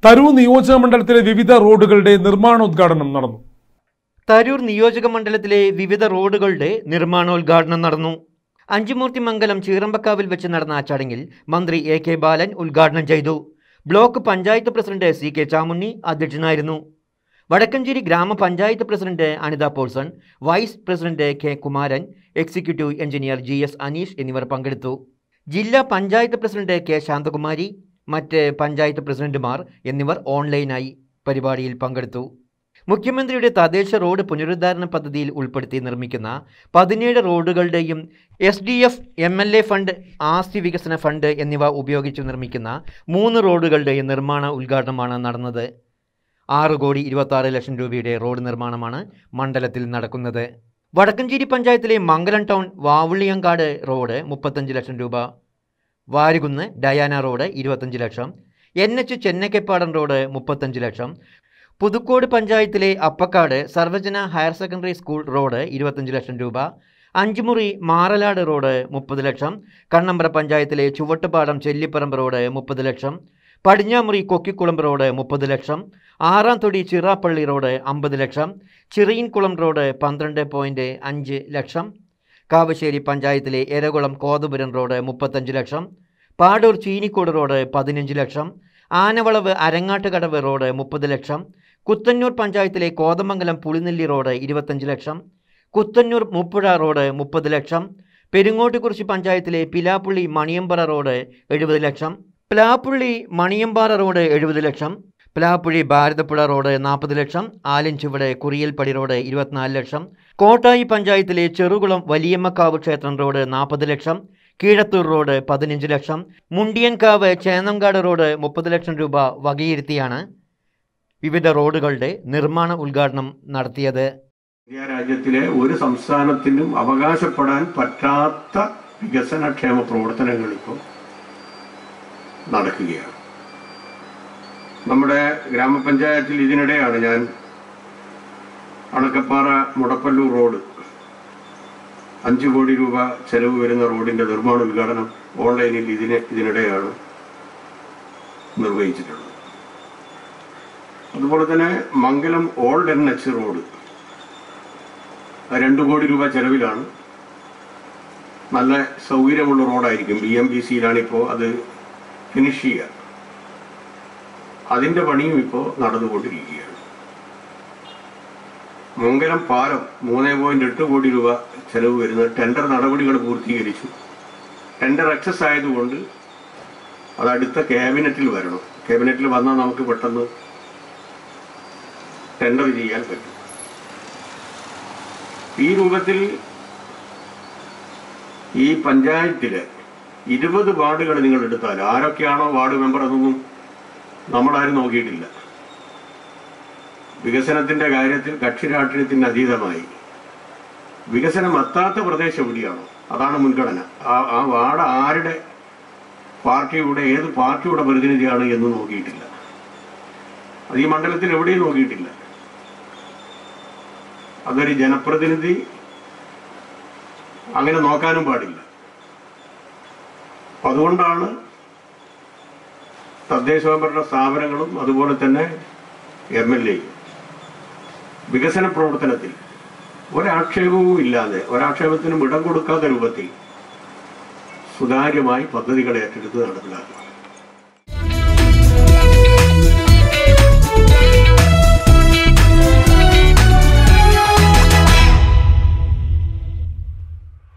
തരൂർ നിയോജക മണ്ഡലത്തിലെ വിവിധ റോഡുകളുടെ നിർമ്മാണോദ്ഘാടനം നടന്നു തരൂർ നിയോജക മണ്ഡലത്തിലെ വിവിധ റോഡുകളുടെ നിർമ്മാണോദ്ഘാടനം നടന്നു അഞ്ചുമൂർത്തി മംഗലം ചീറമ്പക്കാവിൽ വെച്ച് നടന്ന ചടങ്ങിൽ മന്ത്രി എ കെ ബാലൻ ഉദ്ഘാടനം ചെയ്തു block panchayat president C K Chamunni അധ്യക്ഷനായിരുന്നു വടക്കഞ്ചേരി ഗ്രാമപഞ്ചായത്ത് president Anitha Paulson vice president K Kumaran executive engineer G S Aneesh എന്നിവർ പങ്കെടുത്തു ജില്ലാ പഞ്ചായത്ത് പ്രസിഡന്റ് കെ ശാന്തകുമാരി മറ്റ് പഞ്ചായത്ത് പ്രസിഡന്റുമാർ എന്നിവർ ഓൺലൈനായി പരിപാടിയിൽ പങ്കെടുത്തു മുഖ്യമന്ത്രിയുടെ തദ്ദേശ റോഡ് പുനരുദ്ധാരണ പദ്ധതിയിൽ ഉൾപ്പെടുത്തി നിർമ്മിക്കുന്ന പതിനേഴ് റോഡുകളുടെയും S D F M L A fund ആസ്തി വികസന ഫണ്ട് എന്നിവ ഉപയോഗിച്ച് നിർമ്മിക്കുന്ന മൂന്ന് റോഡുകളുടെയും നിർമ്മാണ ഉദ്ഘാടനമാണ് നടന്നത് ആറ് കോടി ഇരുപത്തി ലക്ഷം രൂപയുടെ റോഡ് നിർമ്മാണമാണ് മണ്ഡലത്തിൽ നടക്കുന്നത് വടക്കഞ്ചേരി പഞ്ചായത്തിലെ മംഗലം ടൗൺ വാവുള്ളിയങ്കാട് റോഡ് മുപ്പത്തഞ്ച് ലക്ഷം രൂപ വാരുകുന്ന് ഡയാന റോഡ് ഇരുപത്തഞ്ച് ലക്ഷം എൻ എച്ച് ചെന്നൈക്കപ്പാടം റോഡ് മുപ്പത്തഞ്ച് ലക്ഷം പുതുക്കോട് പഞ്ചായത്തിലെ Appakkad Sarvajana higher secondary school road ഇരുപത്തഞ്ച് ലക്ഷം രൂപ അഞ്ചുമുറി മാറലാട് റോഡ് മുപ്പത് ലക്ഷം കണ്ണമ്പ്ര പഞ്ചായത്തിലെ ചുവട്ടുപാടം ചെല്ലിപ്പറമ്പ് റോഡ് മുപ്പത് ലക്ഷം പടിഞ്ഞാമുറി കൊക്കിക്കുളം റോഡ് മുപ്പത് ലക്ഷം ആറാം തൊടി ചിറാപ്പള്ളി റോഡ് അമ്പത് ലക്ഷം ചിറയിൻകുളം റോഡ് പന്ത്രണ്ട് പോയിൻറ്റ് അഞ്ച് ലക്ഷം കാവശ്ശേരി പഞ്ചായത്തിലെ എരകുളം കോതപുരം റോഡ് മുപ്പത്തഞ്ച് ലക്ഷം പാടൂർ ചീനിക്കോട് റോഡ് പതിനഞ്ച് ലക്ഷം ആനവളവ് അരങ്ങാട്ടുകടവ് റോഡ് മുപ്പത് ലക്ഷം കുത്തന്നൂർ പഞ്ചായത്തിലെ കോതമംഗലം പുളിനെല്ലി റോഡ് ഇരുപത്തഞ്ച് ലക്ഷം കുത്തന്നൂർ മുപ്പുഴ റോഡ് മുപ്പത് ലക്ഷം പെരുങ്ങോട്ടുകുറിശി പഞ്ചായത്തിലെ പിലാപ്പുള്ളി മണിയമ്പറ റോഡ് എഴുപത് ലക്ഷം പ്ലാപ്പുള്ളി മണിയമ്പാറ റോഡ് എഴുപത് ലക്ഷം പ്ലാപ്പുഴി ഭാരതപ്പുഴ റോഡ് നാൽപ്പത് ലക്ഷം ആലഞ്ചുവട് കുറിയൽപ്പടി റോഡ് ഇരുപത്തിനാല് ലക്ഷം കോട്ടായി പഞ്ചായത്തിലെ ചെറുകുളം വലിയമ്മക്കാവ് ക്ഷേത്രം റോഡ് നാൽപ്പത് ലക്ഷം കീഴത്തൂർ റോഡ് പതിനഞ്ച് ലക്ഷം മുണ്ടിയൻകാവ് ചേന്നംകാട് റോഡ് മുപ്പത് ലക്ഷം രൂപ വകയിരുത്തിയാണ് വിവിധ റോഡുകളുടെ നിർമ്മാണ ഉദ്ഘാടനം നടത്തിയത് ഇന്ത്യ രാജ്യത്തിലെ ഒരു സംസ്ഥാനത്തിനും അവകാശപ്പെടാൻ പറ്റാത്ത വികസനക്ഷേമ പ്രവർത്തനങ്ങൾ ഇപ്പോൾ നടക്കുകയാണ് നമ്മുടെ ഗ്രാമപഞ്ചായത്തിൽ ഇതിനിടെയാണ് ഞാൻ അണക്കപ്പാറ മുടപ്പല്ലൂർ റോഡ് അഞ്ചു കോടി രൂപ ചെലവ് വരുന്ന റോഡിന്റെ നിർമ്മാണ ഉദ്ഘാടനം ഓൺലൈനിൽ ഇതിനെ ഇതിനിടെയാണ് നിർവഹിച്ചിട്ടുള്ളത് അതുപോലെ തന്നെ Mangalam old N H road രണ്ടു കോടി രൂപ ചെലവിലാണ് നല്ല സൗകര്യമുള്ള റോഡായിരിക്കും ബി എം ബി സിയിലാണ് ഇപ്പോൾ അത് ഫിനിഷ് ചെയ്യുക അതിന്റെ പണിയും ഇപ്പോൾ നടന്നുകൊണ്ടിരിക്കുകയാണ് മംഗലം പാലം മൂന്ന് പോയിന്റ് എട്ട് കോടി രൂപ ചെലവ് വരുന്ന ടെൻഡർ നടപടികൾ പൂർത്തീകരിച്ചു ടെൻഡർ എക്സസ് ആയതുകൊണ്ട് അത് അടുത്ത ക്യാബിനറ്റിൽ വരണം ക്യാബിനറ്റിൽ വന്നാൽ നമുക്ക് പെട്ടെന്ന് ടെൻഡർ ചെയ്യാൻ പറ്റും ഈ രൂപത്തിൽ ഈ പഞ്ചായത്തിലെ ഇരുപത് വാർഡുകൾ നിങ്ങൾ എടുത്താൽ ആരൊക്കെയാണോ വാർഡ് മെമ്പർ അതൊന്നും നമ്മളാരും നോക്കിയിട്ടില്ല വികസനത്തിന്റെ കാര്യത്തിൽ കക്ഷി രാഷ്ട്രീയത്തിന് അതീതമായി വികസനം എത്താത്ത പ്രദേശം എവിടെയാണോ അതാണ് മുൻഗണന ആ ആ വാർഡ് ആരുടെ പാർട്ടിയുടെ ഏത് പാർട്ടിയുടെ പ്രതിനിധിയാണ് എന്ന് നോക്കിയിട്ടില്ല അത് ഈ മണ്ഡലത്തിൽ എവിടെയും നോക്കിയിട്ടില്ല അതൊരു ജനപ്രതിനിധി അങ്ങനെ നോക്കാനും പാടില്ല അപ്പൊ അതുകൊണ്ടാണ് തദ്ദേശ സ്വയംഭരണ സ്ഥാപനങ്ങളും അതുപോലെ തന്നെ എം എൽ എയും വികസന പ്രവർത്തനത്തിൽ ഒരാക്ഷേപവും ഇല്ലാതെ ഒരാക്ഷേപത്തിനും ഇടം കൊടുക്കാത്ത രൂപത്തിൽ സുതാര്യമായി പദ്ധതികൾ ഏറ്റെടുത്ത് നടപ്പിലാക്കുക